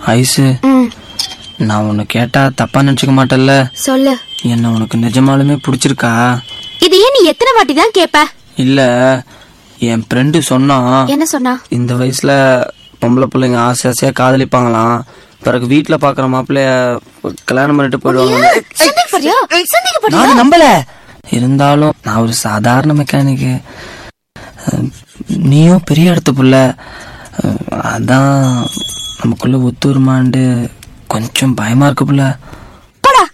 ice ம் நான் உன்னை கேட்டா தப்பா நினைச்சுக்க மாட்டேல்ல சொல்லு என்ன உனக்கு நிஜமாலுமே பிடிச்சிருக்கா இது ஏன் நீ எத்தனை வாட்டி தான் கேப்ப இல்ல என் ஃப்ரெண்டு சொன்னான் என்ன சொன்னா இந்த வயசுல பொம்பளை பிள்ளைங்க ஆசை ஆசையா காதலிப்பாங்களாம் பிறகு வீட்டுல பாக்குற மாப்பிள்ளைய கல்யாணம் பண்ணிட்டு போயிடுவாங்க சந்தேகப்படுறியா சந்தேகப்படுறியா நான் நம்பல இருந்தாலும் நான் ஒரு சாதாரண மெக்கானிக்கு நீயும் பெரிய இடத்து புள்ள அஹ், அதான் நமக்குள்ள ஒத்து வருமான்ட்டு கொஞ்சம் பயமா இருக்கு புள்ள